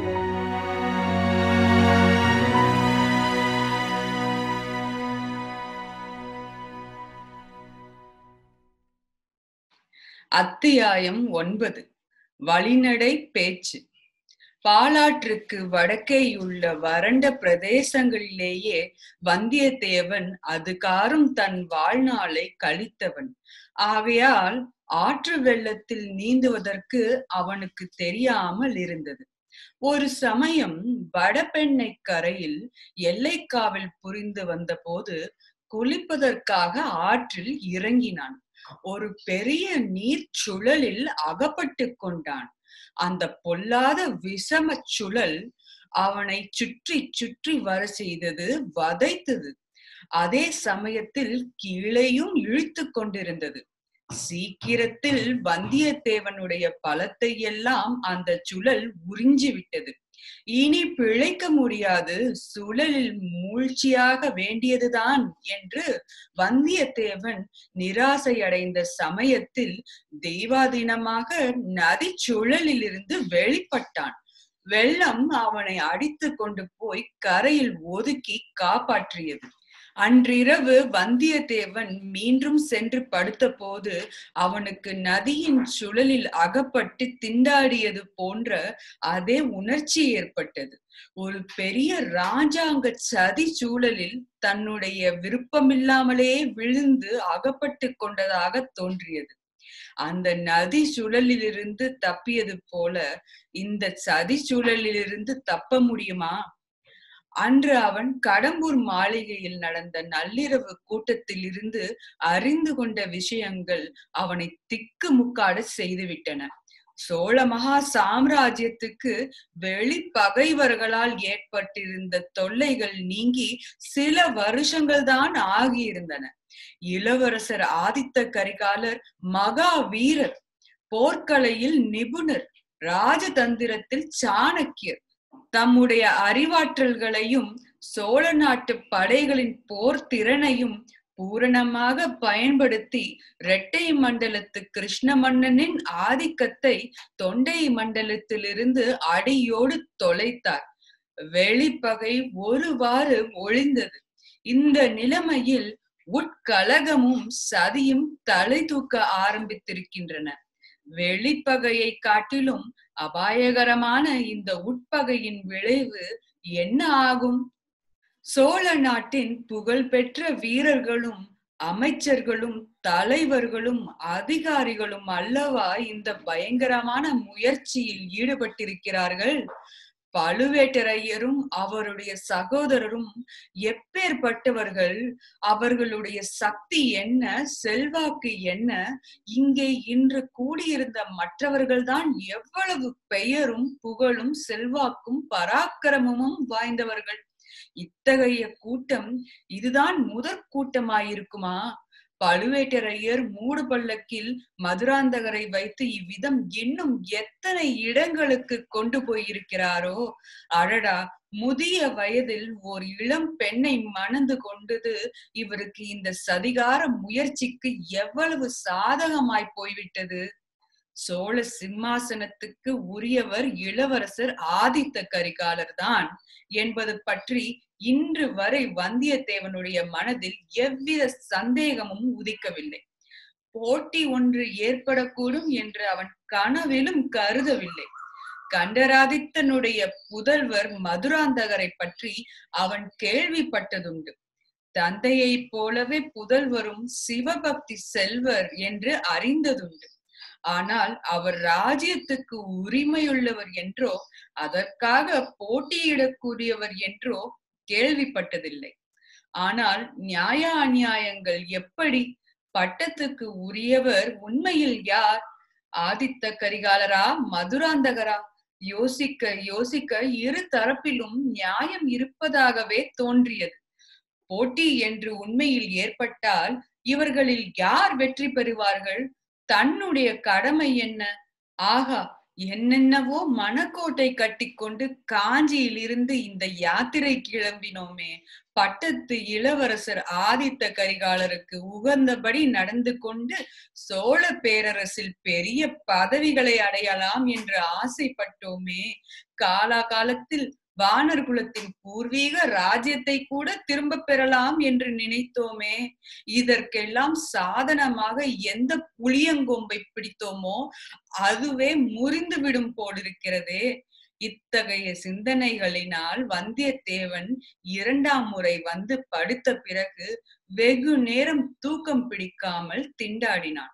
அத்தியாயம் ஒன்பது வழிநடை பேச்சு பாலாற்றுக்கு வடக்கேயுள்ள வறண்ட பிரதேசங்களிலேயே வந்தியத்தேவன் அதுகாரும் தன் வாழ்நாளை கழித்தவன் ஆகையால் ஆற்று வெள்ளத்தில் நீந்துவதற்கு அவனுக்கு தெரியாமல் இருந்தது ஒரு சமயம் வடபெண்ணை கரையில் எல்லைக்காவல் புரிந்து வந்தபோது குளிப்பதற்காக ஆற்றில் இறங்கினான் ஒரு பெரிய நீர் சுழலில் அகப்பட்டு கொண்டான் அந்த பொல்லாத விஷம சுழல் அவனை சுற்றி சுற்றி வர செய்தது வதைத்தது அதே சமயத்தில் கீழேயும் இழுத்து கொண்டிருந்தது சீக்கிரத்தில் வந்தியத்தேவனுடைய பலத்தை எல்லாம் அந்த சுழல் உறிஞ்சி விட்டது இனி பிழைக்க முடியாது சுழலில் மூழ்ச்சியாக வேண்டியதுதான் என்று வந்தியத்தேவன் நிராசையடைந்த சமயத்தில் தெய்வாதீனமாக நதி சுழலிலிருந்து வெளிப்பட்டான் வெள்ளம் அவனை அடித்து கொண்டு போய் கரையில் ஒதுக்கி காப்பாற்றியது அன்றிரவு வந்தியத்தேவன் மீண்டும் சென்று படுத்த போது அவனுக்கு நதியின் சுழலில் அகப்பட்டு திண்டாடியது போன்ற அதே உணர்ச்சி ஏற்பட்டது ஒரு பெரிய ராஜாங்க சதி சூழலில் தன்னுடைய விருப்பமில்லாமலே விழுந்து அகப்பட்டு கொண்டதாக தோன்றியது அந்த நதி சுழலிலிருந்து தப்பியது போல இந்த சதி சூழலிலிருந்து தப்ப முடியுமா அன்று அவன் கடம்பூர் மாளிகையில் நடந்த நள்ளிரவு கூட்டத்தில் இருந்து அறிந்து கொண்ட விஷயங்கள் அவனை திக்கு முக்காட செய்துவிட்டன சோழ மகா சாம்ராஜ்யத்துக்கு வெளி பகைவர்களால் ஏற்பட்டிருந்த தொல்லைகள் நீங்கி சில வருஷங்கள் தான் ஆகியிருந்தன இளவரசர் ஆதித்த கரிகாலர் மகா வீரர் போர்க்கலையில் நிபுணர் ராஜதந்திரத்தில் சாணக்கியர் தம்முடைய அறிவாற்றல்களையும் சோழ நாட்டு படைகளின் போர் திறனையும் பூரணமாக பயன்படுத்தி இரட்டை மண்டலத்து கிருஷ்ண மன்னனின் ஆதிக்கத்தை தொண்டை மண்டலத்திலிருந்து அடியோடு தொலைத்தார் வெளிப்பகை ஒருவாறு ஒளிந்தது இந்த நிலைமையில் உட்கலகமும் சதியும் தலை தூக்க ஆரம்பித்திருக்கின்றன வெளிப்பகையை காட்டிலும் அபாயகரமான இந்த உட்பகையின் விளைவு என்ன ஆகும் சோழ நாட்டின் புகழ்பெற்ற வீரர்களும் அமைச்சர்களும் தலைவர்களும் அதிகாரிகளும் அல்லவா இந்த பயங்கரமான முயற்சியில் ஈடுபட்டிருக்கிறார்கள் பழுவேட்டரையரும் அவருடைய சகோதரரும் எப்பேற்பட்டவர்கள் அவர்களுடைய சக்தி என்ன செல்வாக்கு என்ன இங்கே இன்று கூடியிருந்த மற்றவர்கள்தான் எவ்வளவு பெயரும் புகழும் செல்வாக்கும் பராக்கிரமமும் வாய்ந்தவர்கள் இத்தகைய கூட்டம் இதுதான் முதற் கூட்டமாயிருக்குமா பழுவேட்டரையர் மூடு பல்லக்கில் மதுராந்தகரை வைத்து இவ்விதம் இன்னும் எத்தனை இடங்களுக்கு கொண்டு போயிருக்கிறாரோ அடடா முதிய வயதில் ஓர் இளம் பெண்ணை மணந்து கொண்டது இவருக்கு இந்த சதிகார முயற்சிக்கு எவ்வளவு சாதகமாய் போய்விட்டது சோழ சிம்மாசனத்துக்கு உரியவர் இளவரசர் ஆதித்த கரிகாலர் தான் என்பது பற்றி இன்று வரை வந்தியத்தேவனுடைய மனதில் எவ்வித சந்தேகமும் உதிக்கவில்லை போட்டி ஒன்று ஏற்படக்கூடும் என்று அவன் கனவிலும் கருதவில்லை கண்டராதித்தனுடைய புதல்வர் மதுராந்தகரை பற்றி அவன் கேள்விப்பட்டதுண்டு தந்தையைப் போலவே புதல்வரும் சிவபக்தி செல்வர் என்று அறிந்ததுண்டு ஆனால் அவர் ராஜ்யத்துக்கு உரிமையுள்ளவர் என்றோ அதற்காக போட்டியிடக்கூடியவர் என்றோ கேள்விப்பட்டதில்லை ஆனால் நியாய அநியாயங்கள் எப்படி பட்டத்துக்கு உரியவர் உண்மையில் யார் ஆதித்த கரிகாலரா மதுராந்தகரா யோசிக்க யோசிக்க இரு தரப்பிலும் நியாயம் இருப்பதாகவே தோன்றியது போட்டி என்று உண்மையில் ஏற்பட்டால் இவர்களில் யார் வெற்றி பெறுவார்கள் தன்னுடைய கடமை என்ன ஆகா என்னென்னவோ மணக்கோட்டை கட்டிக்கொண்டு காஞ்சியில் இருந்து இந்த யாத்திரை கிளம்பினோமே பட்டத்து இளவரசர் ஆதித்த கரிகாலருக்கு உகந்தபடி நடந்து கொண்டு சோழ பேரரசில் பெரிய பதவிகளை அடையலாம் என்று ஆசைப்பட்டோமே காலாகாலத்தில் வானர் குலத்தின் பூர்வீக ராஜ்யத்தை கூட திரும்ப பெறலாம் என்று நினைத்தோமே இதற்கெல்லாம் சாதனமாக எந்த புளியங்கொம்பை பிடித்தோமோ அதுவே முறிந்து விடும் போலிருக்கிறதே இத்தகைய சிந்தனைகளினால் வந்தியத்தேவன் இரண்டாம் முறை வந்து படுத்த பிறகு வெகு நேரம் தூக்கம் பிடிக்காமல் திண்டாடினான்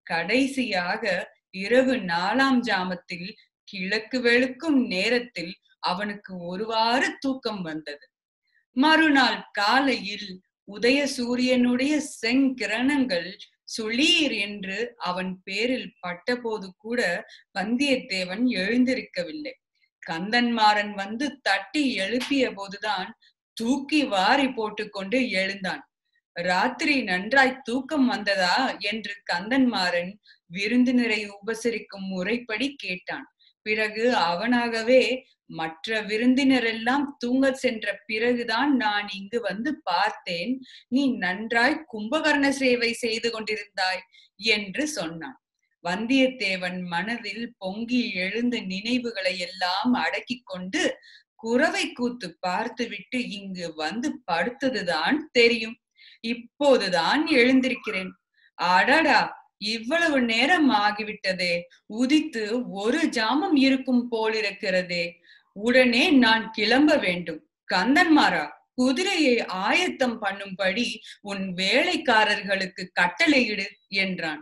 கடைசியாக இரவு நாலாம் ஜாமத்தில் கிழக்கு வெளுக்கும் நேரத்தில் அவனுக்கு ஒருவாறு தூக்கம் வந்தது மறுநாள் காலையில் உதய சூரியனுடைய செங்கிரணங்கள் சுளீர் என்று அவன் பேரில் பட்டபோது கூட வந்தியத்தேவன் எழுந்திருக்கவில்லை கந்தன்மாறன் வந்து தட்டி எழுப்பிய போதுதான் தூக்கி வாரி போட்டுக்கொண்டு எழுந்தான் ராத்திரி நன்றாய் தூக்கம் வந்ததா என்று கந்தன்மாறன் விருந்தினரை உபசரிக்கும் முறைப்படி கேட்டான் பிறகு அவனாகவே மற்ற விருந்தினரெல்லாம் தூங்க சென்ற பிறகுதான் நான் இங்கு வந்து பார்த்தேன் நீ நன்றாய் கும்பகர்ண சேவை செய்து கொண்டிருந்தாய் என்று சொன்னான் வந்தியத்தேவன் மனதில் பொங்கி எழுந்த நினைவுகளை எல்லாம் அடக்கி கொண்டு குறவை கூத்து பார்த்துவிட்டு இங்கு வந்து படுத்ததுதான் தெரியும் இப்போதுதான் எழுந்திருக்கிறேன் அடடா இவ்வளவு நேரம் ஆகிவிட்டதே உதித்து ஒரு ஜாமம் இருக்கும் போலிருக்கிறதே உடனே நான் கிளம்ப வேண்டும் கந்தன்மாரா குதிரையை ஆயத்தம் பண்ணும்படி உன் வேலைக்காரர்களுக்கு கட்டளையிடு என்றான்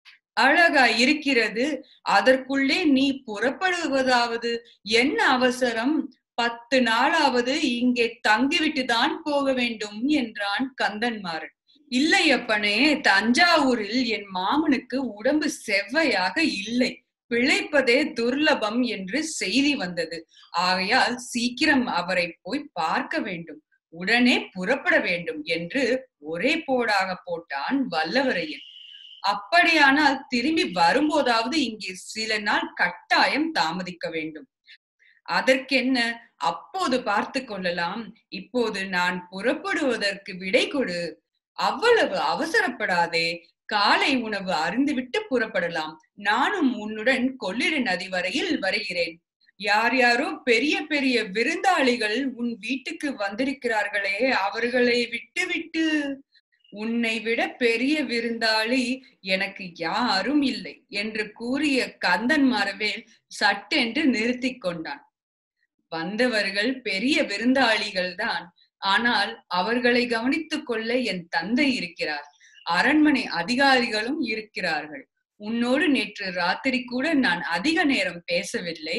அழகா இருக்கிறது அதற்குள்ளே நீ புறப்படுவதாவது என்ன அவசரம் பத்து நாளாவது இங்கே தங்கிவிட்டுதான் போக வேண்டும் என்றான் கந்தன்மாறன் இல்லை அப்பனே தஞ்சாவூரில் என் மாமனுக்கு உடம்பு செவ்வையாக இல்லை பிழைப்பதே துர்லபம் என்று செய்தி வந்தது ஆகையால் சீக்கிரம் அவரை போய் பார்க்க வேண்டும் உடனே புறப்பட வேண்டும் என்று ஒரே போடாக போட்டான் வல்லவரையன் அப்படியானால் திரும்பி வரும்போதாவது இங்கே சில நாள் கட்டாயம் தாமதிக்க வேண்டும் அதற்கென்ன அப்போது பார்த்து கொள்ளலாம் இப்போது நான் புறப்படுவதற்கு விடை கொடு அவ்வளவு அவசரப்படாதே காலை உணவு அருந்துவிட்டு புறப்படலாம் நானும் உன்னுடன் கொள்ளிட நதி வரையில் வருகிறேன் யார் யாரோ பெரிய பெரிய விருந்தாளிகள் உன் வீட்டுக்கு வந்திருக்கிறார்களே அவர்களை விட்டு விட்டு உன்னை விட பெரிய விருந்தாளி எனக்கு யாரும் இல்லை என்று கூறிய கந்தன் மரவேல் சட்டென்று நிறுத்தி கொண்டான் வந்தவர்கள் பெரிய விருந்தாளிகள் தான் ஆனால் அவர்களை கவனித்துக் கொள்ள என் தந்தை இருக்கிறார் அரண்மனை அதிகாரிகளும் இருக்கிறார்கள் உன்னோடு நேற்று ராத்திரி கூட நான் அதிக நேரம் பேசவில்லை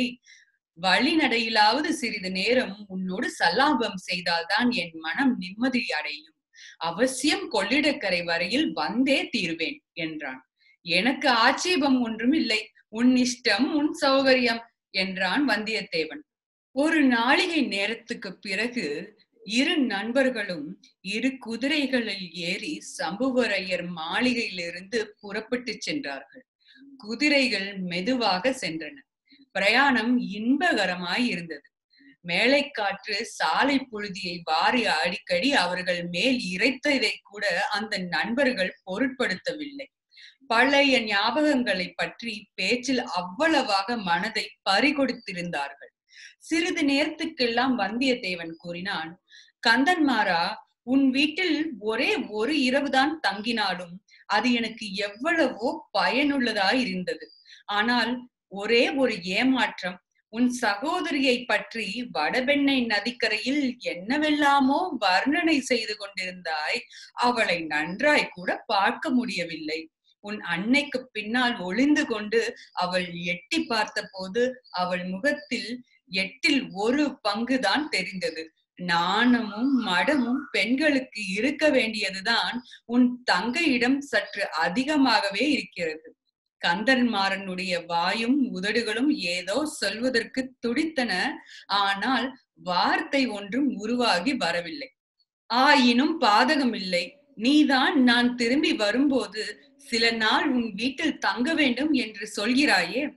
வழிநடையிலாவது சிறிது நேரம் உன்னோடு சல்லாபம் செய்தால்தான் என் மனம் நிம்மதி அடையும் அவசியம் கொள்ளிடக்கரை வரையில் வந்தே தீர்வேன் என்றான் எனக்கு ஆட்சேபம் ஒன்றும் இல்லை உன் இஷ்டம் உன் சௌகரியம் என்றான் வந்தியத்தேவன் ஒரு நாளிகை நேரத்துக்கு பிறகு இரு நண்பர்களும் இரு குதிரைகளில் ஏறி சம்புவரையர் மாளிகையிலிருந்து புறப்பட்டு சென்றார்கள் குதிரைகள் மெதுவாக சென்றன பிரயாணம் இன்பகரமாய் இருந்தது மேலைக்காற்று சாலை புழுதியை வாரி அடிக்கடி அவர்கள் மேல் இறைத்ததை கூட அந்த நண்பர்கள் பொருட்படுத்தவில்லை பழைய ஞாபகங்களை பற்றி பேச்சில் அவ்வளவாக மனதை பறிகொடுத்திருந்தார்கள் சிறிது நேரத்துக்கெல்லாம் வந்தியத்தேவன் கூறினான் கந்தன்மாரா உன் வீட்டில் ஒரே ஒரு இரவுதான் தங்கினாலும் அது எனக்கு எவ்வளவோ பயனுள்ளதாய் இருந்தது ஆனால் ஒரே ஒரு ஏமாற்றம் உன் சகோதரியை பற்றி வடபெண்ணை நதிக்கரையில் என்னவெல்லாமோ வர்ணனை செய்து கொண்டிருந்தாய் அவளை நன்றாய் கூட பார்க்க முடியவில்லை உன் அன்னைக்கு பின்னால் ஒளிந்து கொண்டு அவள் எட்டி பார்த்த போது அவள் முகத்தில் எட்டில் ஒரு பங்குதான் தெரிந்தது நாணமும் மடமும் பெண்களுக்கு இருக்க வேண்டியதுதான் உன் தங்கையிடம் சற்று அதிகமாகவே இருக்கிறது கந்தன்மாறனுடைய வாயும் உதடுகளும் ஏதோ சொல்வதற்கு துடித்தன ஆனால் வார்த்தை ஒன்றும் உருவாகி வரவில்லை ஆயினும் பாதகமில்லை நீதான் நான் திரும்பி வரும்போது சில நாள் உன் வீட்டில் தங்க வேண்டும் என்று சொல்கிறாயே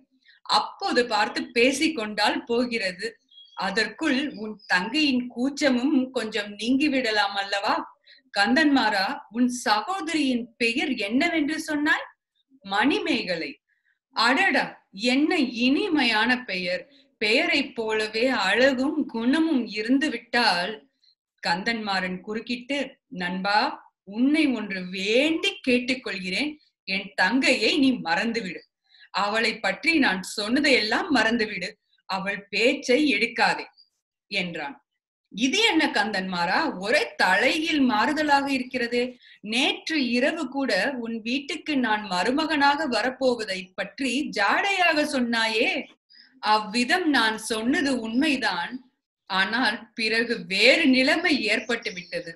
அப்போது பார்த்து பேசிக்கொண்டால் போகிறது அதற்குள் உன் தங்கையின் கூச்சமும் கொஞ்சம் நீங்கிவிடலாம் அல்லவா கந்தன்மாரா உன் சகோதரியின் பெயர் என்னவென்று சொன்னாய் மணிமேகலை அடடா என்ன இனிமையான பெயர் பெயரைப் போலவே அழகும் குணமும் இருந்து விட்டால் கந்தன்மாறன் குறுக்கிட்டு நண்பா உன்னை ஒன்று வேண்டி கேட்டுக்கொள்கிறேன் என் தங்கையை நீ மறந்துவிடு அவளை பற்றி நான் சொன்னதையெல்லாம் மறந்துவிடு அவள் பேச்சை எடுக்காதே என்றான் இது என்ன கந்தன்மாரா ஒரே தலையில் மாறுதலாக இருக்கிறதே நேற்று இரவு கூட உன் வீட்டுக்கு நான் மருமகனாக வரப்போவதை பற்றி ஜாடையாக சொன்னாயே அவ்விதம் நான் சொன்னது உண்மைதான் ஆனால் பிறகு வேறு நிலைமை ஏற்பட்டு விட்டது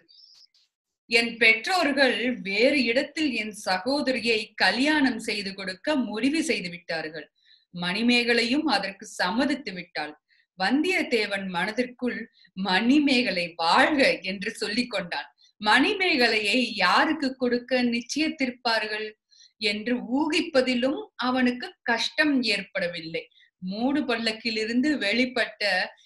என் பெற்றோர்கள் வேறு இடத்தில் என் சகோதரியை கல்யாணம் செய்து கொடுக்க முடிவு செய்து விட்டார்கள் மணிமேகலையும் அதற்கு சம்மதித்து விட்டாள் வந்தியத்தேவன் மனதிற்குள் மணிமேகலை வாழ்க என்று சொல்லிக் கொண்டான் மணிமேகலையை யாருக்கு கொடுக்க நிச்சயத்திருப்பார்கள் என்று ஊகிப்பதிலும் அவனுக்கு கஷ்டம் ஏற்படவில்லை மூடு பல்லக்கிலிருந்து வெளிப்பட்ட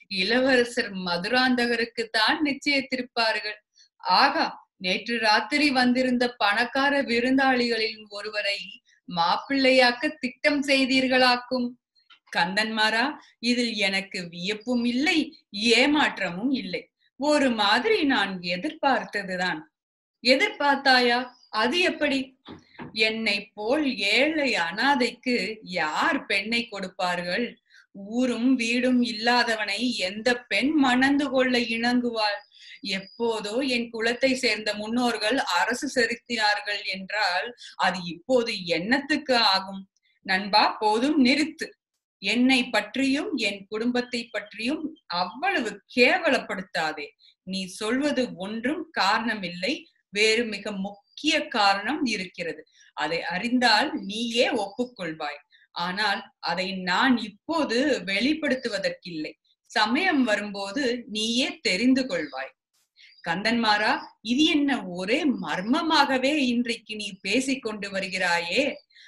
இளவரசர் மதுராந்தகருக்கு தான் நிச்சயத்திருப்பார்கள் ஆகா நேற்று ராத்திரி வந்திருந்த பணக்கார விருந்தாளிகளில் ஒருவரை மாப்பிள்ளையாக்க திட்டம் செய்தீர்களாக்கும் கந்தன்மாரா இதில் எனக்கு வியப்பும் இல்லை ஏமாற்றமும் இல்லை ஒரு மாதிரி நான் எதிர்பார்த்ததுதான் எதிர்பார்த்தாயா அது எப்படி என்னை போல் ஏழை அனாதைக்கு யார் பெண்ணை கொடுப்பார்கள் ஊரும் வீடும் இல்லாதவனை எந்த பெண் மணந்து கொள்ள இணங்குவாள் எப்போதோ என் குலத்தை சேர்ந்த முன்னோர்கள் அரசு செலுத்தினார்கள் என்றால் அது இப்போது என்னத்துக்கு ஆகும் நண்பா போதும் நிறுத்து என்னை பற்றியும் என் குடும்பத்தை பற்றியும் அவ்வளவு கேவலப்படுத்தாதே நீ சொல்வது ஒன்றும் காரணமில்லை வேறு மிக முக்கிய காரணம் இருக்கிறது அதை அறிந்தால் நீயே ஒப்புக்கொள்வாய் ஆனால் அதை நான் இப்போது வெளிப்படுத்துவதற்கில்லை சமயம் வரும்போது நீயே தெரிந்து கொள்வாய் கந்தன்மாரா இது என்ன ஒரே மர்மமாகவே இன்றைக்கு நீ பேசிக் கொண்டு வருகிறாயே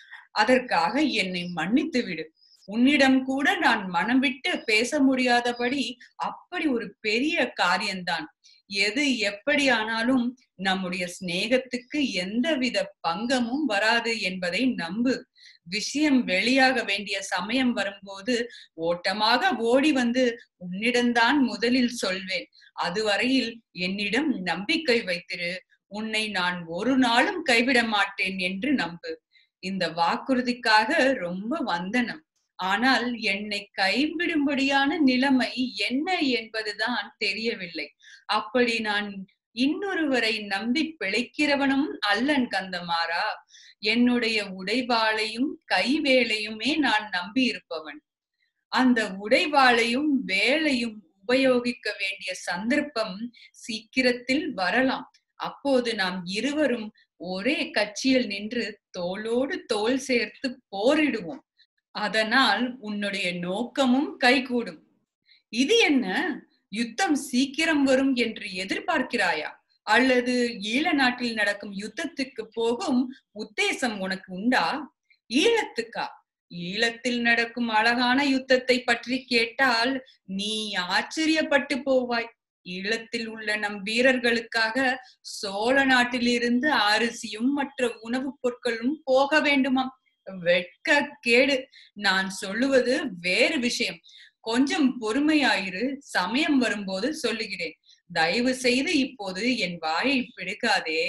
அதற்காக என்னை மன்னித்து விடு உன்னிடம் கூட நான் மனம் விட்டு பேச முடியாதபடி அப்படி ஒரு பெரிய காரியம்தான் எது எப்படி ஆனாலும் நம்முடைய சிநேகத்துக்கு எந்தவித பங்கமும் வராது என்பதை நம்பு விஷயம் வெளியாக வேண்டிய சமயம் வரும்போது ஓட்டமாக ஓடி வந்து உன்னிடம்தான் முதலில் சொல்வேன் அதுவரையில் என்னிடம் நம்பிக்கை வைத்திரு உன்னை நான் ஒரு நாளும் கைவிட மாட்டேன் என்று நம்பு இந்த வாக்குறுதிக்காக ரொம்ப வந்தனம் ஆனால் என்னை கைவிடும்படியான நிலைமை என்ன என்பதுதான் தெரியவில்லை அப்படி நான் இன்னொருவரை நம்பி பிழைக்கிறவனும் அல்லன் கந்தமாரா என்னுடைய உடைவாளையும் கைவேலையுமே நான் நம்பி இருப்பவன் அந்த உடைவாளையும் வேலையும் உபயோகிக்க வேண்டிய சந்தர்ப்பம் சீக்கிரத்தில் வரலாம் அப்போது நாம் இருவரும் ஒரே கட்சியில் நின்று தோளோடு தோல் சேர்த்து போரிடுவோம் அதனால் உன்னுடைய நோக்கமும் கைகூடும் இது என்ன யுத்தம் சீக்கிரம் வரும் என்று எதிர்பார்க்கிறாயா அல்லது ஈழ நாட்டில் நடக்கும் யுத்தத்துக்கு போகும் உத்தேசம் உனக்கு உண்டா ஈழத்துக்கா ஈழத்தில் நடக்கும் அழகான யுத்தத்தை பற்றி கேட்டால் நீ ஆச்சரியப்பட்டு போவாய் ஈழத்தில் உள்ள நம் வீரர்களுக்காக சோழ நாட்டிலிருந்து அரிசியும் மற்ற உணவுப் பொருட்களும் போக வேண்டுமாம் வெட்க கேடு நான் சொல்லுவது வேறு விஷயம் கொஞ்சம் பொறுமையாயிரு சமயம் வரும்போது சொல்லுகிறேன் தயவு செய்து இப்போது என் வாயை பிடிக்காதே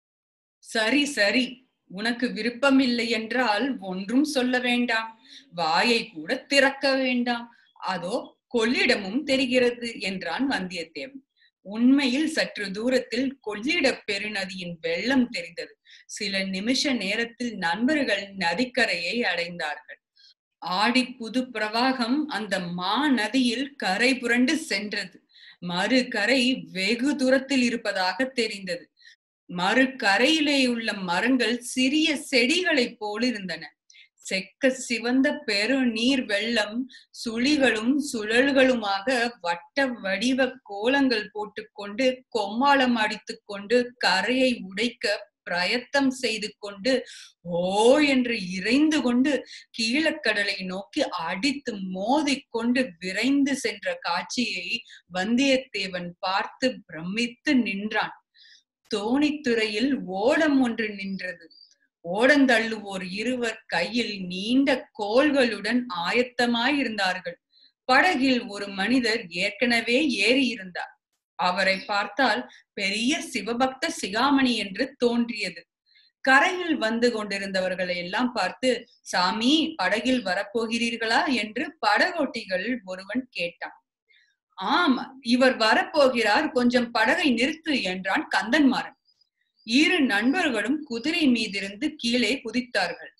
சரி சரி உனக்கு விருப்பம் இல்லை என்றால் ஒன்றும் சொல்ல வேண்டாம் வாயை கூட திறக்க வேண்டாம் அதோ கொள்ளிடமும் தெரிகிறது என்றான் வந்தியத்தேவன் உண்மையில் சற்று தூரத்தில் கொள்ளிட பெருநதியின் வெள்ளம் தெரிந்தது சில நிமிஷ நேரத்தில் நண்பர்கள் நதிக்கரையை அடைந்தார்கள் ஆடி புது பிரவாகம் அந்த மா நதியில் கரை புரண்டு சென்றது மறு கரை வெகு தூரத்தில் இருப்பதாக தெரிந்தது மறு கரையிலே உள்ள மரங்கள் சிறிய செடிகளைப் போல் இருந்தன செக்க சிவந்த பெரு நீர் வெள்ளம் சுழிகளும் சுழல்களுமாக வட்ட வடிவ கோலங்கள் போட்டுக்கொண்டு கொம்மாளம் அடித்துக் கொண்டு கரையை உடைக்க பிரயத்தம் செய்து கொண்டு ஓ என்று இறைந்து கொண்டு கீழக்கடலை நோக்கி அடித்து மோதிக்கொண்டு விரைந்து சென்ற காட்சியை வந்தியத்தேவன் பார்த்து பிரமித்து நின்றான் தோணித்துறையில் ஓடம் ஒன்று நின்றது ஓடந்தள்ளுவோர் இருவர் கையில் நீண்ட கோல்களுடன் ஆயத்தமாய் இருந்தார்கள் படகில் ஒரு மனிதர் ஏற்கனவே ஏறி இருந்தார் அவரை பார்த்தால் பெரிய சிவபக்த சிகாமணி என்று தோன்றியது கரையில் வந்து கொண்டிருந்தவர்களை எல்லாம் பார்த்து சாமி படகில் வரப்போகிறீர்களா என்று படகோட்டிகள் ஒருவன் கேட்டான் ஆம் இவர் வரப்போகிறார் கொஞ்சம் படகை நிறுத்து என்றான் கந்தன்மாறன் இரு நண்பர்களும் குதிரை மீதிருந்து கீழே குதித்தார்கள்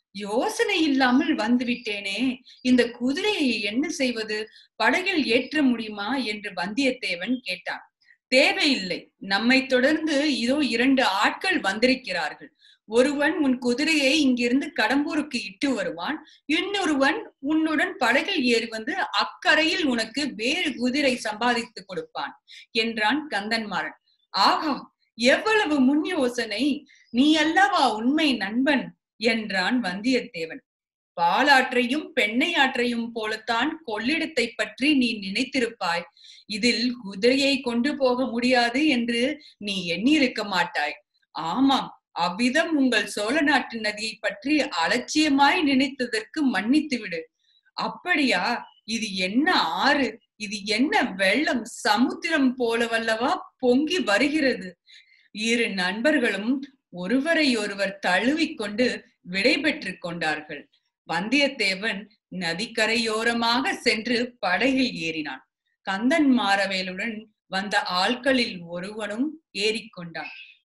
யோசனை இல்லாமல் வந்துவிட்டேனே இந்த குதிரையை என்ன செய்வது படகில் ஏற்ற முடியுமா என்று வந்தியத்தேவன் கேட்டான் தேவையில்லை நம்மை தொடர்ந்து இதோ இரண்டு ஆட்கள் வந்திருக்கிறார்கள் ஒருவன் உன் குதிரையை இங்கிருந்து கடம்பூருக்கு இட்டு வருவான் இன்னொருவன் உன்னுடன் படகில் ஏறி வந்து அக்கறையில் உனக்கு வேறு குதிரை சம்பாதித்து கொடுப்பான் என்றான் கந்தன்மாறன் ஆகா எவ்வளவு முன் யோசனை நீ அல்லவா உண்மை நண்பன் என்றான் வந்தியத்தேவன் பாலாற்றையும் பெண்ணை ஆற்றையும் போலத்தான் கொள்ளிடத்தை பற்றி நீ நினைத்திருப்பாய் இதில் குதிரையை கொண்டு போக முடியாது என்று நீ எண்ணியிருக்க மாட்டாய் ஆமாம் அவ்விதம் உங்கள் சோழ நாட்டு நதியை பற்றி அலட்சியமாய் நினைத்ததற்கு மன்னித்து விடு அப்படியா இது என்ன ஆறு இது என்ன வெள்ளம் சமுத்திரம் போலவல்லவா பொங்கி வருகிறது இரு நண்பர்களும் ஒருவரை ஒருவர் தழுவிக்கொண்டு விடை பெற்றுக் கொண்டார்கள் வந்தியத்தேவன் நதிக்கரையோரமாக சென்று படகில் ஏறினான் கந்தன் மாறவேலுடன் வந்த ஆட்களில் ஒருவனும் ஏறிக்கொண்டான்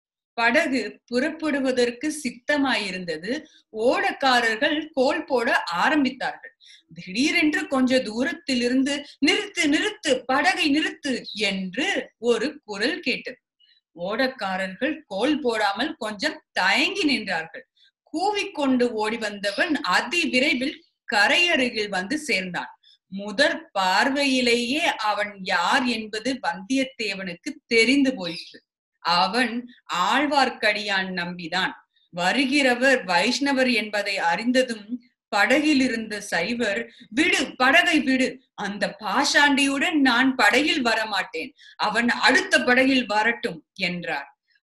படகு புறப்படுவதற்கு சித்தமாயிருந்தது ஓடக்காரர்கள் கோல் போட ஆரம்பித்தார்கள் திடீரென்று கொஞ்ச தூரத்திலிருந்து நிறுத்து நிறுத்து படகை நிறுத்து என்று ஒரு குரல் கேட்டது ஓடக்காரர்கள் கோல் போடாமல் கொஞ்சம் தயங்கி நின்றார்கள் கூவிக்கொண்டு ஓடி வந்தவன் அதி விரைவில் கரையருகில் வந்து சேர்ந்தான் முதற் பார்வையிலேயே அவன் யார் என்பது வந்தியத்தேவனுக்கு தெரிந்து போயிற்று அவன் ஆழ்வார்க்கடியான் நம்பிதான் வருகிறவர் வைஷ்ணவர் என்பதை அறிந்ததும் படகில் இருந்த சைவர் விடு படகை விடு அந்த பாஷாண்டியுடன் நான் படகில் வரமாட்டேன் அவன் அடுத்த படகில் வரட்டும் என்றார்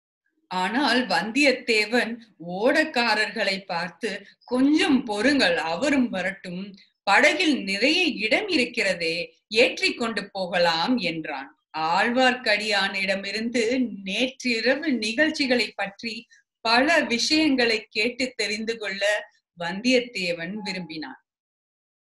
ஆனால் வந்தியத்தேவன் ஓடக்காரர்களை பார்த்து கொஞ்சம் பொறுங்கள் அவரும் வரட்டும் படகில் நிறைய இடம் இருக்கிறதே ஏற்றிக் கொண்டு போகலாம் என்றான் ஆழ்வார்க்கடியானிடமிருந்து நேற்றிரவு நிகழ்ச்சிகளை பற்றி பல விஷயங்களை கேட்டு தெரிந்து கொள்ள வந்தியத்தேவன் விரும்பினான்